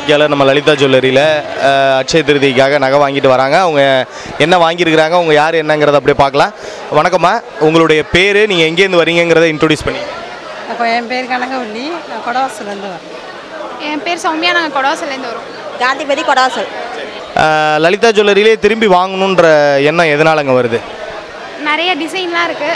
வாடிக்கையாளர் நம்ம லலிதா ஜுவல்லரியில் அட்சய திருதிக்காக நகை வாங்கிட்டு வராங்க அவங்க என்ன வாங்கியிருக்கிறாங்க அவங்க யார் என்னங்கிறத அப்படியே பார்க்கலாம் வணக்கம்மா உங்களுடைய பேர் நீங்கள் எங்கேருந்து வரீங்கங்கிறத இன்ட்ரோடியூஸ் பண்ணி அப்போ என் பேர் கனகவல்லி நான் கொடவாசலேருந்து வரேன் என் பேர் சௌமியா நாங்கள் கொடவாசல்லேருந்து வரோம் காந்திபதி கொடவாசல் அஹ், லலிதா ஜுவல்லரியிலே திரும்பி வாங்கணுன்ற எண்ணம் எதனாலங்க வருது நிறைய டிசைன்லாம் இருக்குது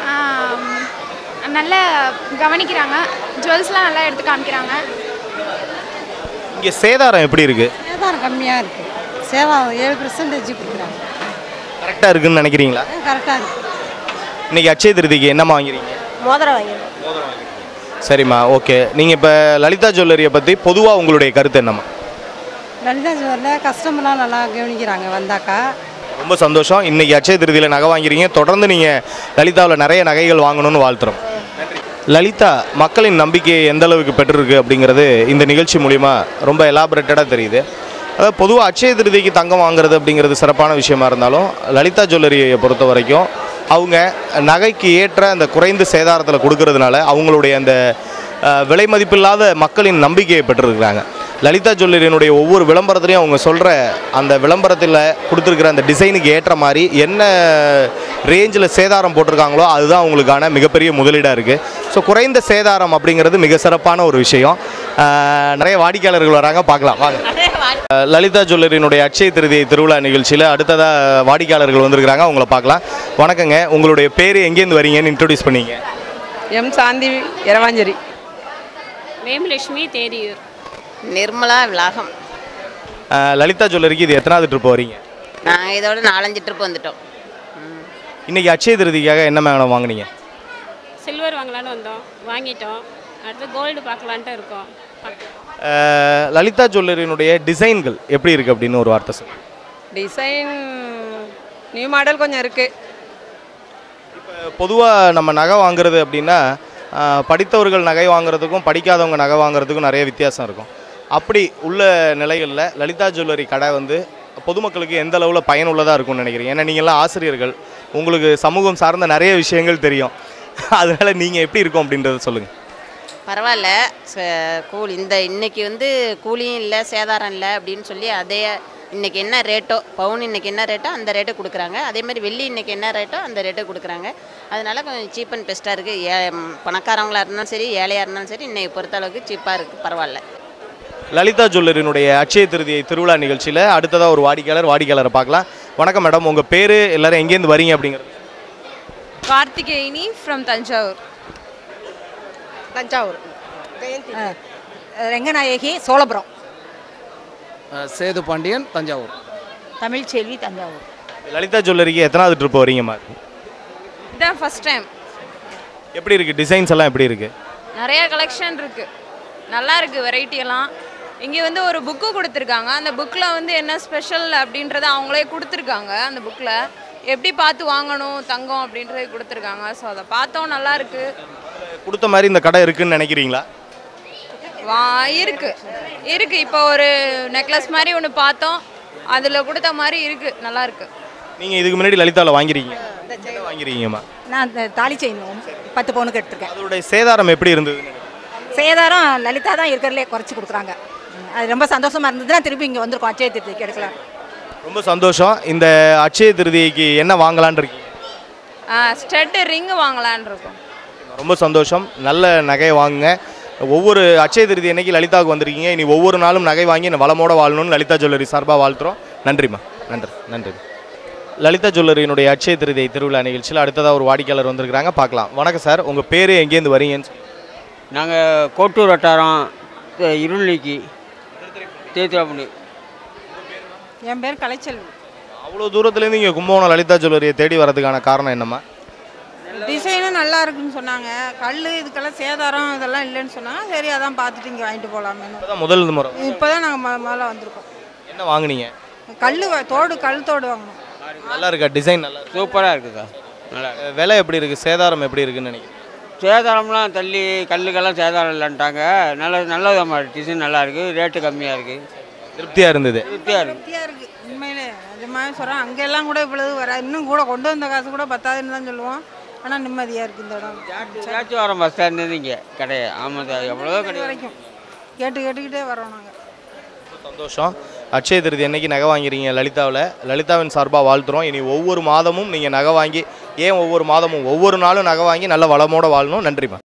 நல்லா கவனிக்கிறாங்க ஜுவல்ஸ்லாம் நல்லா எடுத்து காமிக்கிறாங்க இங்கே சேதாரம் எப்படி இருக்குது சேதாரம் கம்மியாக இருக்குது சேதாரம் ஏழு பர்சன்டேஜ் கொடுக்குறாங்க கரெக்டாக இருக்குன்னு நினைக்கிறீங்களா கரெக்டாக இருக்குது இன்னைக்கு அட்சய திருதிக்கு என்னம்மா வாங்கிறீங்க மோதிரம் வாங்கிடுவோம் சரிம்மா ஓகே நீங்கள் இப்போ லலிதா ஜுவல்லரியை பற்றி பொதுவாக உங்களுடைய கருத்து என்னம்மா லலிதா ஜுவல்லில் கஸ்டமர்லாம் நல்லா கவனிக்கிறாங்க வந்தாக்கா ரொம்ப சந்தோஷம் இன்னைக்கு அட்சய திருதியில் நகை வாங்கிறீங்க தொடர்ந்து நீங்கள் லலிதாவில் நிறைய நகைகள் வாங்கணும்னு வாழ்த்துறோம் லலிதா மக்களின் நம்பிக்கையை எந்த அளவுக்கு பெற்றிருக்கு அப்படிங்கிறது இந்த நிகழ்ச்சி மூலிமா ரொம்ப எலாபரேட்டடாக தெரியுது அதாவது பொதுவாக அட்சய திருதிக்கு தங்கம் வாங்குறது அப்படிங்கிறது சிறப்பான விஷயமா இருந்தாலும் லலிதா ஜுவல்லரியை பொறுத்த வரைக்கும் அவங்க நகைக்கு ஏற்ற அந்த குறைந்த சேதாரத்தில் கொடுக்கறதுனால அவங்களுடைய அந்த அஹ், விலை மதிப்பில்லாத மக்களின் நம்பிக்கையை பெற்றிருக்கிறாங்க லலிதா ஜுவல்லரியினுடைய ஒவ்வொரு விளம்பரத்துலையும் அவங்க சொல்கிற அந்த விளம்பரத்தில் கொடுத்துருக்கிற அந்த டிசைனுக்கு ஏற்ற மாதிரி என்ன ரேஞ்சில் சேதாரம் போட்டிருக்காங்களோ அதுதான் அவங்களுக்கான மிகப்பெரிய முதலீடாக இருக்குது ஸோ குறைந்த சேதாரம் அப்படிங்கிறது மிக சிறப்பான ஒரு விஷயம் அஹ், நிறைய வாடிக்கையாளர்கள் வராங்க பார்க்கலாம் வாங்க அஹ், லலிதா ஜுவல்லரியினுடைய அட்சய திருதி திருவிழா நிகழ்ச்சியில் அடுத்ததாக வாடிக்கையாளர்கள் வந்திருக்கிறாங்க அவங்கள பார்க்கலாம் வணக்கங்க உங்களுடைய பேர் எங்கேருந்து வரீங்கன்னு இன்ட்ரோடியூஸ் பண்ணீங்க எம் சாந்தி இரவாஞ்சேரி வேமலட்சுமி தேரியூர் நிர்மலா விலாகம் அஹ், லலிதா ஜுவல்லரிக்கு இது எத்தனாவது ட்ரிப் வரீங்க நாங்கள் இதோட நாலஞ்சு ட்ரிப் வந்துட்டோம் இன்னைக்கு அட்சய திருதிக்காக என்ன மேடம் வாங்குனீங்க சில்வர் வாங்கலான்னு வந்தோம் வாங்கிட்டோம் அடுத்து கோல்டு பார்க்கலான்ட்டு இருக்கோம் பார்க்கலாம். அஹ், லலிதா ஜுவல்லரியினுடைய டிசைன்கள் எப்படி இருக்குது அப்படின்னு ஒரு வார்த்தை சொல்லுங்கள் டிசைன் நியூ மாடல் கொஞ்சம் இருக்குது பொதுவாக நம்ம நகை வாங்குறது அப்படின்னா ஆஹ், படித்தவர்கள் நகை வாங்குறதுக்கும் படிக்காதவங்க நகை வாங்குறதுக்கும் நிறைய வித்தியாசம் இருக்கும் அப்படி உள்ள நிலைகளில் லலிதா ஜுவல்லரி கடை வந்து பொதுமக்களுக்கு எந்த அளவில் பயனுள்ளதாக இருக்கும்னு நினைக்கிறீங்க ஏன்னா நீங்கள்லாம் ஆசிரியர்கள் உங்களுக்கு சமூகம் சார்ந்த நிறைய விஷயங்கள் தெரியும் அதனால நீங்கள் எப்படி இருக்கும் அப்படின்றத சொல்லுங்கள் பரவாயில்ல ச- கூலி இந்த இன்னைக்கு வந்து கூலியும் இல்லை சேதாரம் இல்லை அப்படின்னு சொல்லி அதே இன்னைக்கு என்ன ரேட்டோ பவுன் இன்னைக்கு என்ன ரேட்டோ அந்த ரேட்டை கொடுக்குறாங்க அதே மாதிரி வெள்ளி இன்னைக்கு என்ன ரேட்டோ அந்த ரேட்டை கொடுக்குறாங்க அதனால கொஞ்சம் சீப் அண்ட் பெஸ்ட்டாக இருக்குது ஏ ம், பணக்காரவங்களா இருந்தாலும் சரி ஏழையாக இருந்தாலும் சரி இன்னைக்கு பொறுத்த அளவுக்கு சீப்பாக இருக்குது பரவாயில்ல லலிதா ஜுவல்லரியினுடைய அட்சய திருதியை திருவிழா நிகழ்ச்சியில் அடுத்ததாக ஒரு வாடிக்கையாளர் வாடிக்கையாளரை பார்க்கலாம் வணக்கம் மேடம் உங்கள் பேர் எல்லாரும் எங்கேருந்து வரீங்க அப்படிங்கிறது கார்த்திகேயனி ஃப்ரம் தஞ்சாவூர் தஞ்சாவூர் ரெங்கநாயகி சோழபுரம் சேது பாண்டியன் தஞ்சாவூர் தமிழ்ச்செல்வி தஞ்சாவூர் லலிதா ஜுவல்லரிக்கு எத்தனாவது ட்ரிப் வரீங்கம்மா இதான் ஃபஸ்ட் டைம் எப்படி இருக்குது டிசைன்ஸ் எல்லாம் எப்படி இருக்குது நிறைய கலெக்ஷன் இருக்குது நல்லா இருக்குது வெரைட்டி எல்லாம் இங்கே வந்து ஒரு புக்கு கொடுத்துருக்காங்க அந்த புக்கில் வந்து என்ன ஸ்பெஷல் அப்படின்றத அவங்களே கொடுத்துருக்காங்க அந்த புக்கில் எப்படி பார்த்து வாங்கணும் தங்கம் அப்படின்றது கொடுத்துருக்காங்க ஸோ அதை பார்த்தோம் நல்லா இருக்கு கொடுத்த மாதிரி இந்த கடை இருக்குன்னு நினைக்கிறீங்களா வா இருக்கு இருக்கு இப்போ ஒரு நெக்லஸ் மாதிரி ஒன்று பார்த்தோம் அதில் கொடுத்த மாதிரி இருக்கு நல்லா இருக்கு நீங்கள் இதுக்கு முன்னாடி லலிதாவில் வாங்கிருக்கீங்க என்ன வாங்கிருக்கீங்கம்மா நான் இந்த தாலி செயின் பத்து பவுனுக்கு எடுத்திருக்கேன் அதோடைய சேதாரம் எப்படி இருந்தது சேதாரம் லலிதா தான் இருக்கிறதுலே குறைச்சி கொடுக்குறாங்க ம், அது ரொம்ப சந்தோஷமா இருந்ததுன்னா திருப்பி இங்கே வந்திருக்கோம் அச்சய திருத்திக்கு எடுக்கலாம் ரொம்ப சந்தோஷம் இந்த அட்சய திருதிக்கு என்ன வாங்கலான்னு இருக்கீங்க ஸ்டெட்டு ரிங் வாங்கலான்னு இருக்கோம் ரொம்ப சந்தோஷம் நல்ல நகையை வாங்குங்க ஒவ்வொரு அட்சய திருதி அன்னைக்கு லலிதாவுக்கு வந்திருக்கீங்க இனி ஒவ்வொரு நாளும் நகை வாங்கி இந்த வளமோட வாழணும்னு லலிதா ஜுவல்லரி சார்பாக வாழ்த்துறோம் நன்றிம்மா நன்றி நன்றி லலிதா ஜுவல்லரியினுடைய அட்சய திருதி திருவிழா நிகழ்ச்சியில் அடுத்ததாக ஒரு வாடிக்கையாளர் வந்திருக்கிறாங்க பார்க்கலாம் வணக்கம் சார் உங்கள் பேர் எங்கேருந்து வரீங்கன்னு சொல்லி நாங்கள் கோட்டூர் வட்டாரம் த- இருள்நீக்கி தேத்திராப்பள்ளி என் பேர் கலைச்செல்வி அவ்வளோ தூரத்துலேருந்து இங்கே கும்பகோணம் லலிதா ஜுவல்லரியை தேடி வரதுக்கான காரணம் என்னம்மா டிசைனும் நல்லா இருக்குன்னு சொன்னாங்க கல் இதுக்கெல்லாம் சேதாரம் இதெல்லாம் இல்லைன்னு சொன்னாங்க சரி அதான் பார்த்துட்டு இங்கே வாங்கிட்டு போகலாமேன்னு இப்பதான் முதல் முறை இப்போ தான் நாங்கள் ம முதல்ல வந்திருக்கோம் என்ன வாங்குனீங்க கல் தோடு கல் தோடு வாங்கணும் நல்லா இருக்கா டிசைன் நல்லா இருக்கு சூப்பராக இருக்குக்கா நல்லா இருக்கு. விலை எப்படி இருக்குது சேதாரம் எப்படி இருக்குன்னு நினைக்கிறேன் சேதாரம்லாம் தள்ளி கல்லுக்கெல்லாம் சேதாரம் இல்லைன்ட்டாங்க நல்ல நல்ல டிசைன் நல்லா இருக்குது ரேட்டு கம்மியாக இருக்குது திருப்தியாக இருந்தது திருப்தியாக இருக்குது திருப்தியாக இருக்குது உண்மையிலே அது மாதிரி சொல்கிறேன் அங்கெல்லாம் கூட இவ்வளவு வர இன்னும் கூட கொண்டு வந்த காசு கூட பத்தாதுன்னு தான் சொல்லுவோம் ஆனால் நிம்மதியாக இருக்குது இந்த இடம் சேச்சுவாரம் பஸ் ஸ்டாண்ட் இங்கே கடையை ஆமாம் சார் எவ்வளோ இது கடை வரைக்கும் கேட்டு கேட்டுக்கிட்டே வரோம் நாங்கள் சந்தோஷம் அட்சய திருதி என்னைக்கு நகை வாங்கிறீங்க லலிதாவில் லலிதாவின் சார்பாக வாழ்த்துறோம் இனி ஒவ்வொரு மாதமும் நீங்கள் நகை வாங்கி ஏன் ஒவ்வொரு மாதமும் ஒவ்வொரு நாளும் நகை வாங்கி நல்ல வளமோட வாழணும் நன்றிம்மா